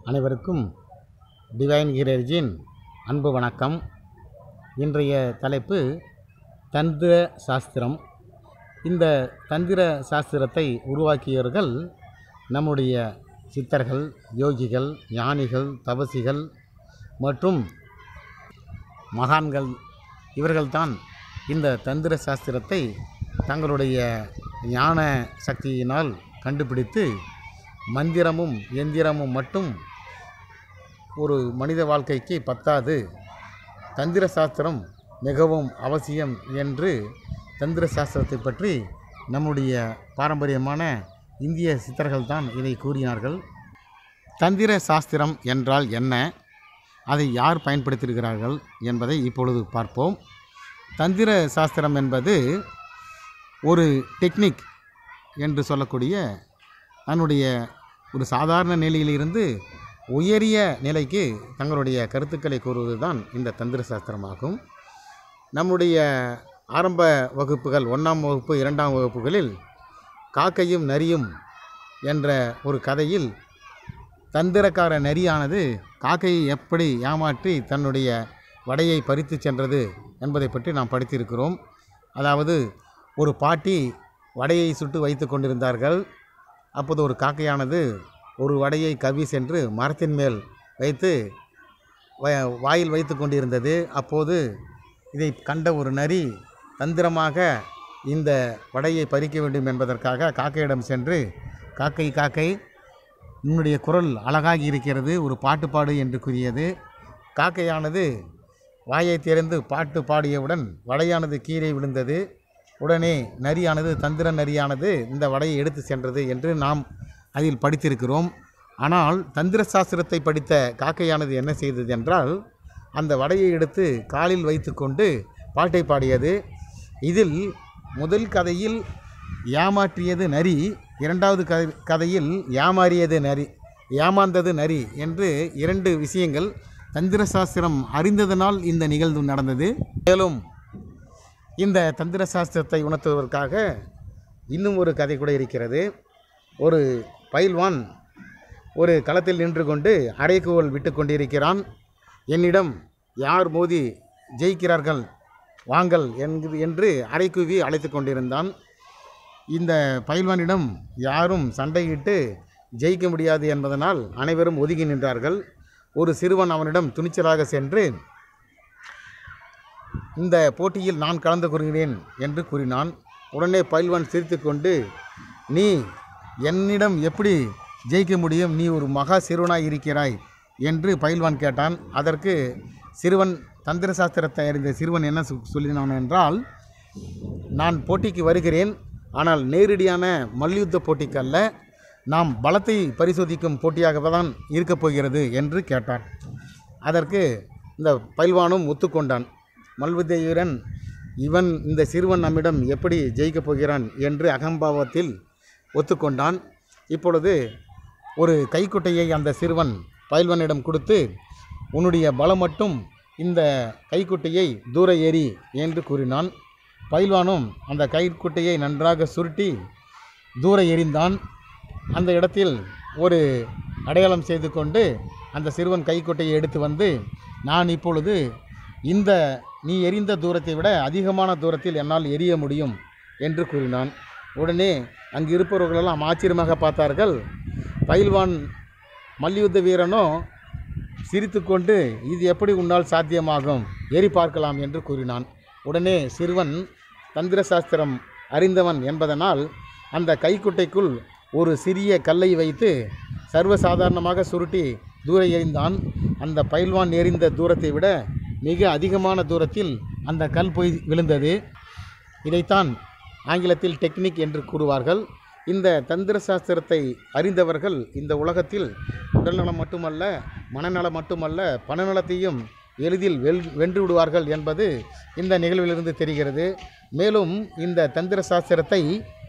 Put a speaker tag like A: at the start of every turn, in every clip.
A: அனைவருக்கும் டிவைன் ஹீரர்ஜின் அன்பு வணக்கம் இன்றைய தலைப்பு தந்திர சாஸ்திரம் இந்த தந்திர சாஸ்திரத்தை உருவாக்கியவர்கள் நம்முடைய சித்தர்கள் யோகிகள் ஞானிகள் தபசிகள் மற்றும் மகான்கள் இவர்கள்தான் இந்த தந்திர சாஸ்திரத்தை தங்களுடைய ஞான சக்தியினால் கண்டுபிடித்து மந்திரமும் எந்திரமும் மட்டும் ஒரு மனித வாழ்க்கைக்கு பத்தாது தந்திர சாஸ்திரம் மிகவும் அவசியம் என்று தந்திர சாஸ்திரத்தை பற்றி நம்முடைய பாரம்பரியமான இந்திய சித்தர்கள் தான் இதை கூறினார்கள் தந்திர சாஸ்திரம் என்றால் என்ன அதை யார் பயன்படுத்தியிருக்கிறார்கள் என்பதை இப்பொழுது பார்ப்போம் தந்திர சாஸ்திரம் என்பது ஒரு டெக்னிக் என்று சொல்லக்கூடிய தன்னுடைய ஒரு சாதாரண நிலையிலிருந்து உயரிய நிலைக்கு தங்களுடைய கருத்துக்களை கூறுவது தான் இந்த தந்திர சாஸ்திரமாகும் நம்முடைய ஆரம்ப வகுப்புகள் ஒன்றாம் வகுப்பு இரண்டாம் வகுப்புகளில் காக்கையும் நரியும் என்ற ஒரு கதையில் தந்திரக்கார நரியானது காக்கையை எப்படி ஏமாற்றி தன்னுடைய வடையை பறித்து சென்றது என்பதை பற்றி நாம் படித்திருக்கிறோம் அதாவது ஒரு பாட்டி வடையை சுட்டு வைத்து கொண்டிருந்தார்கள் அப்போது ஒரு காக்கையானது ஒரு வடையை கவி சென்று மரத்தின் மேல் வைத்து வ- வாயில் வைத்து கொண்டிருந்தது அப்போது இதை கண்ட ஒரு நரி தந்திரமாக இந்த வடையை பறிக்க வேண்டும் என்பதற்காக காக்கையிடம் சென்று காக்கை காக்கை உன்னுடைய குரல் அழகாகி இருக்கிறது ஒரு பாட்டு பாடு என்று கூறியது காக்கையானது வாயை திறந்து பாட்டு பாடியவுடன் வடையானது கீழே விழுந்தது உடனே நரியானது தந்திர நரியானது இந்த வடையை எடுத்து சென்றது என்று நாம் அதில் படித்திருக்கிறோம் ஆனால் தந்திர சாஸ்திரத்தை படித்த காக்கையானது என்ன செய்தது என்றால் அந்த வடையை எடுத்து காலில் வைத்துக்கொண்டு பாட்டை பாடியது இதில் முதல் கதையில் ஏமாற்றியது நரி இரண்டாவது கதை கதையில் ஏமாறியது நரி ஏமாந்தது நரி என்று இரண்டு விஷயங்கள் தந்திர சாஸ்திரம் அறிந்ததனால் இந்த நிகழ்வு நடந்தது மேலும் இந்த தந்திர சாஸ்திரத்தை உணர்த்துவதற்காக இன்னும் ஒரு கதை கூட இருக்கிறது ஒரு பயில்வான் ஒரு களத்தில் நின்று கொண்டு அரைக்கூவல் விட்டு கொண்டிருக்கிறான் என்னிடம் யார் மோதி ஜெயிக்கிறார்கள் வாங்கள் என்கு என்று அரைக்கூவி அழைத்து கொண்டிருந்தான் இந்த பயில்வானிடம் யாரும் சண்டையிட்டு ஜெயிக்க முடியாது என்பதனால் அனைவரும் ஒதுங்கி நின்றார்கள் ஒரு சிறுவன் அவனிடம் துணிச்சலாக சென்று இந்த போட்டியில் நான் கலந்து கொள்கிறேன் என்று கூறினான் உடனே பயில்வான் சிரித்துக்கொண்டு நீ என்னிடம் எப்படி ஜெயிக்க முடியும் நீ ஒரு மகா சிறுவனாய் இருக்கிறாய் என்று பயில்வான் கேட்டான் அதற்கு சிறுவன் தந்திர சாஸ்திரத்தை அறிந்த சிறுவன் என்ன சொ- சொல்லினான் என்றால் நான் போட்டிக்கு வருகிறேன் ஆனால் நேரடியான மல்யுத்த போட்டிக்கு அல்ல நாம் பலத்தை பரிசோதிக்கும் போட்டியாக தான் இருக்கப் போகிறது என்று கேட்டான் அதற்கு இந்த பயில்வானும் ஒத்துக்கொண்டான் மல்வித்தை வீரன் இவன் இந்த சிறுவன் நம்மிடம் எப்படி ஜெயிக்கப் போகிறான் என்று அகம்பாவத்தில் ஒத்துக்கொண்டான் இப்பொழுது ஒரு கைக்குட்டையை அந்த சிறுவன் பயில்வனிடம் கொடுத்து உன்னுடைய பலம் மட்டும் இந்த கைக்குட்டையை தூர ஏறி என்று கூறினான் பயில்வானும் அந்த கைக்குட்டையை நன்றாக சுருட்டி தூர எறிந்தான் அந்த இடத்தில் ஒரு அடையாளம் செய்து கொண்டு அந்த சிறுவன் கைக்குட்டையை எடுத்து வந்து நான் இப்பொழுது இந்த நீ எறிந்த தூரத்தை விட அதிகமான தூரத்தில் என்னால் எரிய முடியும் என்று கூறினான் உடனே அங்கு இருப்பவர்களெல்லாம் ஆச்சரியமாக பார்த்தார்கள் பயில்வான் மல்யுத்த வீரனோ சிரித்துக்கொண்டு இது எப்படி உன்னால் சாத்தியமாகும் ஏறி பார்க்கலாம் என்று கூறினான் உடனே சிறுவன் தந்திர சாஸ்திரம் அறிந்தவன் என்பதனால் அந்த கைக்குட்டைக்குள் ஒரு சிறிய கல்லை வைத்து சர்வசாதாரணமாக சுருட்டி தூர எறிந்தான் அந்த பயில்வான் எறிந்த தூரத்தை விட மிக அதிகமான தூரத்தில் அந்த கல் போய் விழுந்தது இதைத்தான் ஆங்கிலத்தில் டெக்னிக் என்று கூறுவார்கள் இந்த தந்திர சாஸ்திரத்தை அறிந்தவர்கள் இந்த உலகத்தில் உடல்நலம் மட்டுமல்ல மனநலம் மட்டுமல்ல பணநலத்தையும் எளிதில் வெல் வென்று விடுவார்கள் என்பது இந்த நிகழ்விலிருந்து தெரிகிறது மேலும் இந்த தந்திர சாஸ்திரத்தை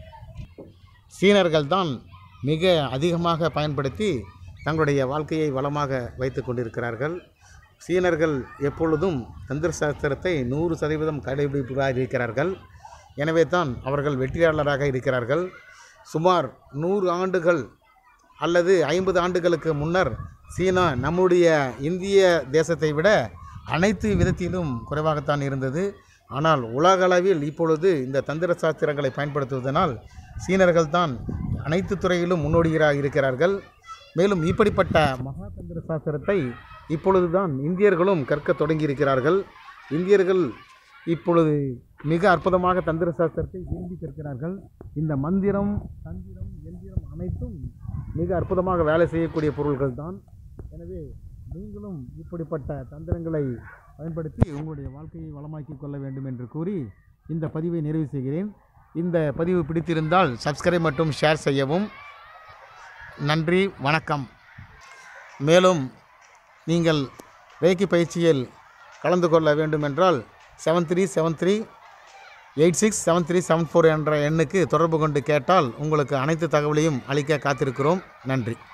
A: சீனர்கள் தான் மிக அதிகமாக பயன்படுத்தி தங்களுடைய வாழ்க்கையை வளமாக வைத்து கொண்டிருக்கிறார்கள் சீனர்கள் எப்பொழுதும் தந்திர சாஸ்திரத்தை நூறு சதவீதம் கடைபிடிப்பதாக இருக்கிறார்கள் எனவே தான் அவர்கள் வெற்றியாளராக இருக்கிறார்கள் சுமார் நூறு ஆண்டுகள் அல்லது ஐம்பது ஆண்டுகளுக்கு முன்னர் சீனா நம்முடைய இந்திய தேசத்தை விட அனைத்து விதத்திலும் குறைவாகத்தான் இருந்தது ஆனால் உலகளவில் இப்பொழுது இந்த தந்திர சாஸ்திரங்களை பயன்படுத்துவதனால் சீனர்கள் தான் அனைத்து துறையிலும் முன்னோடிகளாக இருக்கிறார்கள் மேலும் இப்படிப்பட்ட மகா தந்திர சாஸ்திரத்தை இப்பொழுதுதான் இந்தியர்களும் கற்க தொடங்கியிருக்கிறார்கள் இந்தியர்கள் இப்பொழுது மிக அற்புதமாக தந்திர சாஸ்திரத்தை விரும்பி கற்கிறார்கள் இந்த மந்திரம் தந்திரம் எந்திரம் அனைத்தும் மிக அற்புதமாக வேலை செய்யக்கூடிய பொருள்கள் தான் எனவே நீங்களும் இப்படிப்பட்ட தந்திரங்களை பயன்படுத்தி உங்களுடைய வாழ்க்கையை வளமாக்கிக் கொள்ள வேண்டும் என்று கூறி இந்த பதிவை நிறைவு செய்கிறேன் இந்த பதிவு பிடித்திருந்தால் சப்ஸ்கிரைப் மற்றும் ஷேர் செய்யவும் நன்றி வணக்கம் மேலும் நீங்கள் ரேக்கி பயிற்சியில் கலந்து கொள்ள வேண்டுமென்றால் seven three seven three eight six seven three seven four என்ற எண்ணுக்கு தொடர்பு கொண்டு கேட்டால் உங்களுக்கு அனைத்து தகவலையும் அளிக்க காத்திருக்கிறோம் நன்றி